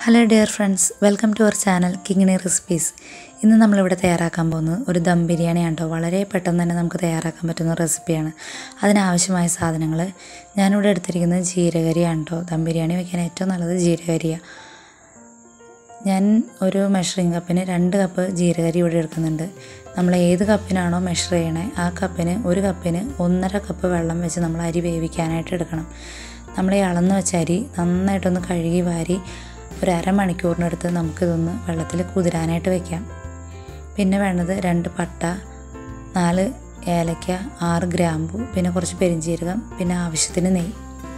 hello dear friends welcome to our channel Kingini recipes ഇന്ന് നമ്മളിവിടെ തയ്യാറാക്കാൻ പോകുന്നത് ഒരു ദം ബിരിയാണിയാണ് കേട്ടോ വളരെ പെട്ടെന്ന് തന്നെ നമുക്ക് തയ്യാറാക്കാൻ പറ്റുന്ന റെസിപ്പിയാണ് അതിനാവശ്യമായ സാധനങ്ങൾ ഞാനിവിടെ എടുത്തിരിക്കുന്നത് ജീരകരിയാണ് കേട്ടോ ദം ബിരിയാണി വയ്ക്കാൻ ഏറ്റവും നല്ലത് ജീരകരിയാണ് ഞാൻ ഒരു മെഷറിംഗ് കപ്പിന് രണ്ട് കപ്പ് ജീരകരി ഇവിടെ എടുക്കുന്നുണ്ട് നമ്മൾ ഏത് കപ്പിനാണോ മെഷർ ചെയ്യണേ ആ കപ്പിന് ഒരു കപ്പിന് ഒന്നര കപ്പ് വെള്ളം വെച്ച് നമ്മൾ അരി വേവിക്കാനായിട്ട് എടുക്കണം നമ്മൾ ഈ അളന്ന് വെച്ച അരി നന്നായിട്ടൊന്ന് കഴുകി വാരി ഒരു അരമണിക്കൂറിനടുത്ത് നമുക്കിതൊന്ന് വെള്ളത്തിൽ കുതിരാനായിട്ട് വെക്കാം പിന്നെ വേണ്ടത് രണ്ട് പട്ട നാല് ഏലക്ക ആറ് ഗ്രാമ്പു പിന്നെ കുറച്ച് പെരിഞ്ചീരകം പിന്നെ ആവശ്യത്തിന് നെയ്യ്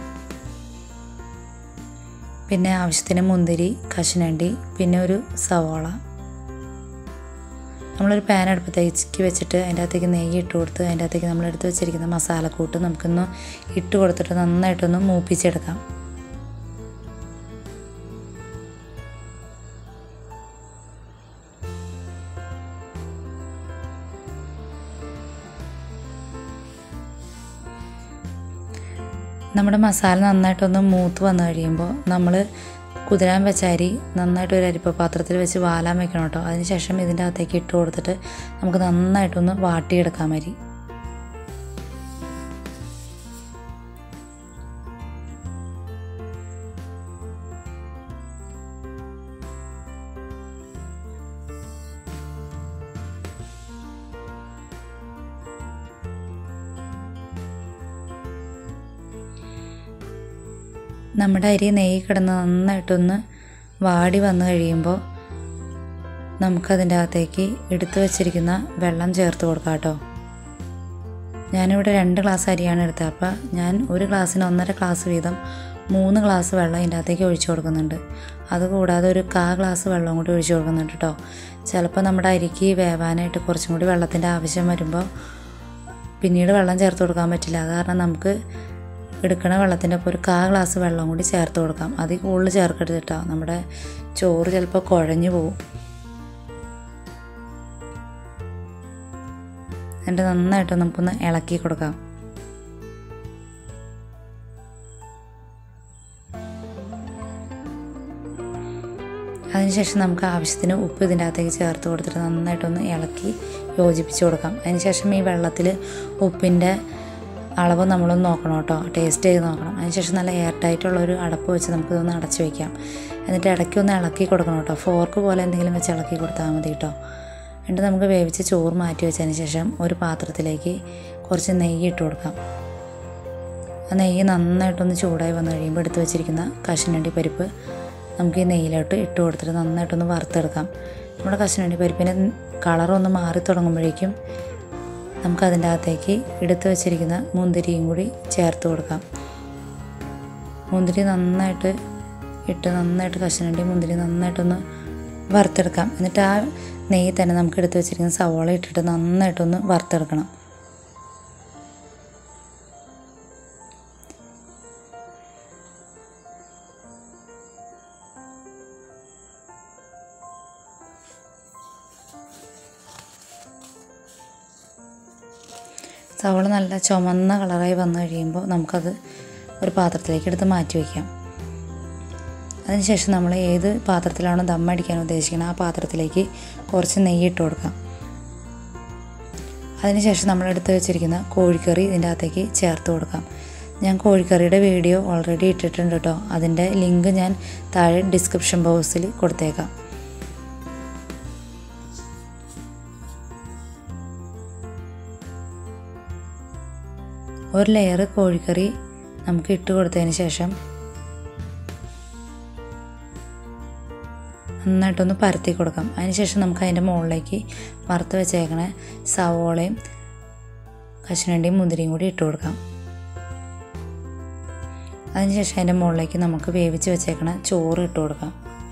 പിന്നെ ആവശ്യത്തിന് മുന്തിരി കശുനണ്ടി പിന്നെ ഒരു സവോള നമ്മളൊരു പാൻ അടുപ്പത്തേക്ക് വെച്ചിട്ട് അതിൻ്റെ അകത്തേക്ക് നെയ്യ് ഇട്ട് കൊടുത്ത് അതിൻ്റെ അകത്തേക്ക് നമ്മൾ എടുത്ത് വെച്ചിരിക്കുന്ന മസാലക്കൂട്ട് നമുക്കൊന്ന് ഇട്ട് കൊടുത്തിട്ട് നന്നായിട്ടൊന്ന് മൂപ്പിച്ചെടുക്കാം നമ്മുടെ മസാല നന്നായിട്ടൊന്ന് മൂത്ത് വന്നു കഴിയുമ്പോൾ നമ്മൾ കുതിരാൻ വെച്ച അരി നന്നായിട്ട് ഒരു അരിപ്പ പാത്രത്തിൽ വെച്ച് വാലാൻ വെക്കണം കേട്ടോ അതിനുശേഷം ഇതിൻ്റെ അകത്തേക്ക് ഇട്ട് കൊടുത്തിട്ട് നമുക്ക് നന്നായിട്ടൊന്ന് വാട്ടിയെടുക്കാം അരി നമ്മുടെ അരി നെയ്യ് കിടന്ന് നന്നായിട്ടൊന്ന് വാടി വന്നു കഴിയുമ്പോൾ നമുക്കതിൻ്റെ അകത്തേക്ക് എടുത്തു വച്ചിരിക്കുന്ന വെള്ളം ചേർത്ത് കൊടുക്കാം കേട്ടോ ഞാനിവിടെ രണ്ട് ഗ്ലാസ് അരിയാണ് എടുത്തത് അപ്പോൾ ഞാൻ ഒരു ഗ്ലാസ്സിന് ഒന്നര ഗ്ലാസ് വീതം മൂന്ന് ഗ്ലാസ് വെള്ളം ഇതിൻ്റെ അകത്തേക്ക് ഒഴിച്ചു കൊടുക്കുന്നുണ്ട് അതുകൂടാതെ ഒരു കാ ഗ്ലാസ് വെള്ളം കൂടി ഒഴിച്ചു കൊടുക്കുന്നുണ്ട് കേട്ടോ ചിലപ്പോൾ നമ്മുടെ അരിക്ക് വേവാനായിട്ട് കുറച്ചും കൂടി വെള്ളത്തിൻ്റെ ആവശ്യം വരുമ്പോൾ പിന്നീട് വെള്ളം ചേർത്ത് കൊടുക്കാൻ പറ്റില്ല അത് കാരണം നമുക്ക് എടുക്കണ വെള്ളത്തിൻ്റെ ഒപ്പം ഒരു കാ ഗ്ലാസ് വെള്ളം കൂടി ചേർത്ത് കൊടുക്കാം അതിൽ കൂടുതൽ ചേർക്കരുത് കേട്ടോ നമ്മുടെ ചോറ് ചിലപ്പോൾ കുഴഞ്ഞു പോകും എന്നിട്ട് നന്നായിട്ട് നമുക്കൊന്ന് ഇളക്കി കൊടുക്കാം അതിനുശേഷം നമുക്ക് ആവശ്യത്തിന് ഉപ്പ് ഇതിൻ്റെ അകത്തേക്ക് ചേർത്ത് കൊടുത്തിട്ട് നന്നായിട്ടൊന്ന് ഇളക്കി യോജിപ്പിച്ച് കൊടുക്കാം അതിനുശേഷം ഈ വെള്ളത്തിൽ ഉപ്പിൻ്റെ അളവ് നമ്മളൊന്ന് നോക്കണം കേട്ടോ ടേസ്റ്റ് ചെയ്ത് നോക്കണം അതിനുശേഷം നല്ല എയർ ടൈറ്റുള്ള ഒരു അടപ്പ് വെച്ച് നമുക്കിതൊന്ന് അടച്ച് വയ്ക്കാം എന്നിട്ട് ഇടയ്ക്ക് ഒന്ന് ഇളക്കി കൊടുക്കണം കേട്ടോ ഫോർക്ക് പോലെ എന്തെങ്കിലും വെച്ച് ഇളക്കി കൊടുത്താൽ മതി കേട്ടോ എന്നിട്ട് നമുക്ക് വേവിച്ച് ചോറ് മാറ്റി വെച്ചതിന് ശേഷം ഒരു പാത്രത്തിലേക്ക് കുറച്ച് നെയ്യ് ഇട്ട് കൊടുക്കാം ആ നെയ്യ് നന്നായിട്ടൊന്ന് ചൂടായി വന്നു കഴിയുമ്പോൾ എടുത്ത് വെച്ചിരിക്കുന്ന കശുനണ്ടി പരിപ്പ് നമുക്ക് ഈ നെയ്യിലോട്ട് ഇട്ട് കൊടുത്തിട്ട് നന്നായിട്ടൊന്ന് വറുത്തെടുക്കാം നമ്മുടെ കശുനണ്ടി പരിപ്പിൻ്റെ കളറൊന്ന് മാറി തുടങ്ങുമ്പോഴേക്കും നമുക്കതിൻ്റെ അകത്തേക്ക് എടുത്തു വച്ചിരിക്കുന്ന മുന്തിരിയും കൂടി ചേർത്ത് കൊടുക്കാം മുന്തിരി നന്നായിട്ട് ഇട്ട് നന്നായിട്ട് കശുനണ്ടി മുന്തിരി നന്നായിട്ടൊന്ന് വറുത്തെടുക്കാം എന്നിട്ട് ആ നെയ്യ് തന്നെ നമുക്ക് എടുത്ത് വെച്ചിരിക്കുന്ന സവോള ഇട്ടിട്ട് നന്നായിട്ടൊന്ന് വറുത്തെടുക്കണം സവോള നല്ല ചുമന്ന കളറായി വന്നു കഴിയുമ്പോൾ നമുക്കത് ഒരു പാത്രത്തിലേക്ക് എടുത്ത് മാറ്റി വയ്ക്കാം അതിനുശേഷം നമ്മൾ ഏത് പാത്രത്തിലാണോ ദം അടിക്കാൻ ഉദ്ദേശിക്കുന്നത് ആ പാത്രത്തിലേക്ക് കുറച്ച് നെയ്യ് ഇട്ട് കൊടുക്കാം അതിനുശേഷം നമ്മൾ എടുത്ത് വെച്ചിരിക്കുന്ന കോഴിക്കറി ഇതിൻ്റെ അകത്തേക്ക് ചേർത്ത് കൊടുക്കാം ഞാൻ കോഴിക്കറിയുടെ വീഡിയോ ഓൾറെഡി ഇട്ടിട്ടുണ്ട് കേട്ടോ അതിൻ്റെ ലിങ്ക് ഞാൻ താഴെ ഡിസ്ക്രിപ്ഷൻ ബോക്സിൽ കൊടുത്തേക്കാം ഒരു ലെയർ കോഴിക്കറി നമുക്ക് ഇട്ട് കൊടുത്തതിന് ശേഷം നന്നായിട്ടൊന്ന് പരത്തി കൊടുക്കാം അതിനുശേഷം നമുക്ക് അതിൻ്റെ മുകളിലേക്ക് വറുത്ത് വെച്ചേക്കണ സവോളയും കശുനണ്ടിയും മുന്തിരിയും കൂടി ഇട്ട് കൊടുക്കാം അതിനുശേഷം അതിൻ്റെ മുകളിലേക്ക് നമുക്ക് വേവിച്ച് വെച്ചേക്കണ ചോറ് ഇട്ട് കൊടുക്കാം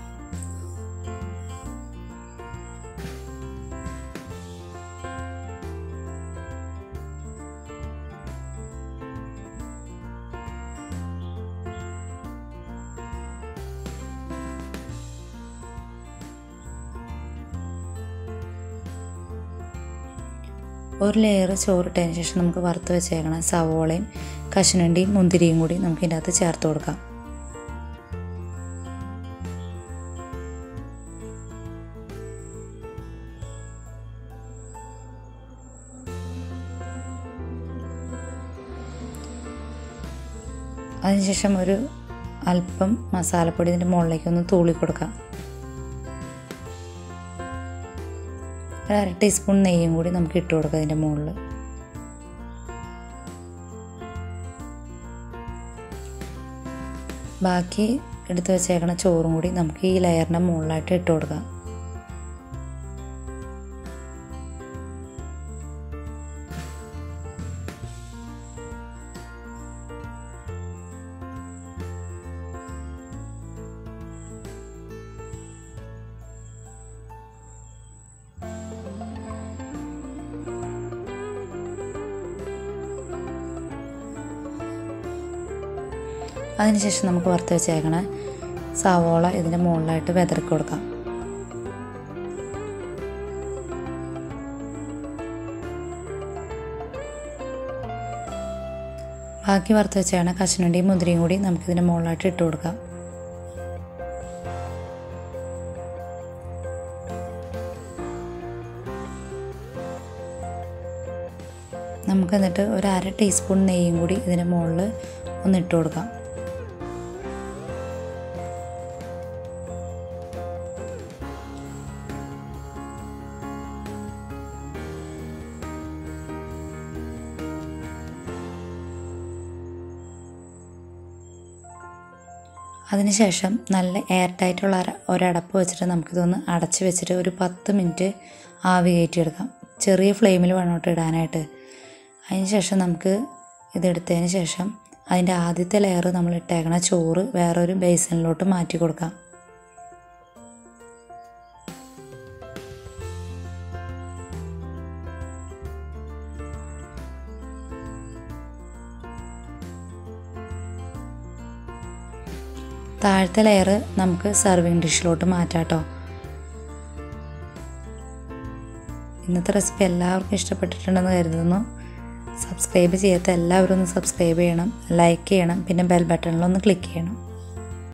ഒരു ലെയർ ചോറിട്ടതിന് ശേഷം നമുക്ക് വറുത്ത് വെച്ചേക്കണം സവോളയും കശുനണ്ടിയും മുന്തിരിയും കൂടി നമുക്ക് ഇതിൻ്റെ അകത്ത് ചേർത്ത് കൊടുക്കാം അതിനുശേഷം ഒരു അല്പം മസാലപ്പൊടി ഇതിൻ്റെ മുകളിലേക്ക് ഒന്ന് തൂളി കൊടുക്കാം ഒരു അര ടീസ്പൂൺ നെയ്യും കൂടി നമുക്ക് ഇട്ട് കൊടുക്കാം ഇതിൻ്റെ മുകളിൽ ബാക്കി എടുത്ത് വെച്ചേക്കണ ചോറും കൂടി നമുക്ക് ഈ ലെയറിൻ്റെ മുകളിലായിട്ട് ഇട്ട് കൊടുക്കാം അതിനുശേഷം നമുക്ക് വറുത്ത് വെച്ചേക്കണ സവോള ഇതിൻ്റെ മുകളിലായിട്ട് വെതറിക്ക് കൊടുക്കാം ബാക്കി വറുത്ത് വെച്ചേക്കണ കശുവണ്ടിയും മുന്തിരിയും കൂടി നമുക്കിതിൻ്റെ മുകളിലായിട്ട് ഇട്ട് കൊടുക്കാം നമുക്ക് എന്നിട്ട് ഒരു അര ടീസ്പൂൺ നെയ്യും കൂടി ഇതിൻ്റെ മുകളിൽ ഒന്ന് ഇട്ട് കൊടുക്കാം അതിനുശേഷം നല്ല എയർ ടൈറ്റുള്ള അര ഒരടപ്പ് വെച്ചിട്ട് നമുക്കിതൊന്ന് അടച്ച് വെച്ചിട്ട് ഒരു പത്ത് മിനിറ്റ് ആവി കയറ്റിയെടുക്കാം ചെറിയ ഫ്ലെയിമിൽ വേണം കേട്ടോ ഇടാനായിട്ട് അതിന് ശേഷം നമുക്ക് ഇതെടുത്തതിന് ശേഷം അതിൻ്റെ ആദ്യത്തെ ലെയർ നമ്മൾ ഇട്ടേക്കണ ചോറ് വേറൊരു ബേസനിലോട്ട് മാറ്റി കൊടുക്കാം താഴത്തെ ലെയർ നമുക്ക് സർവിങ് ഡിഷിലോട്ട് മാറ്റാം കേട്ടോ ഇന്നത്തെ റെസിപ്പി എല്ലാവർക്കും ഇഷ്ടപ്പെട്ടിട്ടുണ്ടെന്ന് കരുതുന്നു സബ്സ്ക്രൈബ് ചെയ്യാത്ത എല്ലാവരും ഒന്ന് സബ്സ്ക്രൈബ് ചെയ്യണം ലൈക്ക് ചെയ്യണം പിന്നെ ബെൽ ബട്ടണിലൊന്ന് ക്ലിക്ക് ചെയ്യണം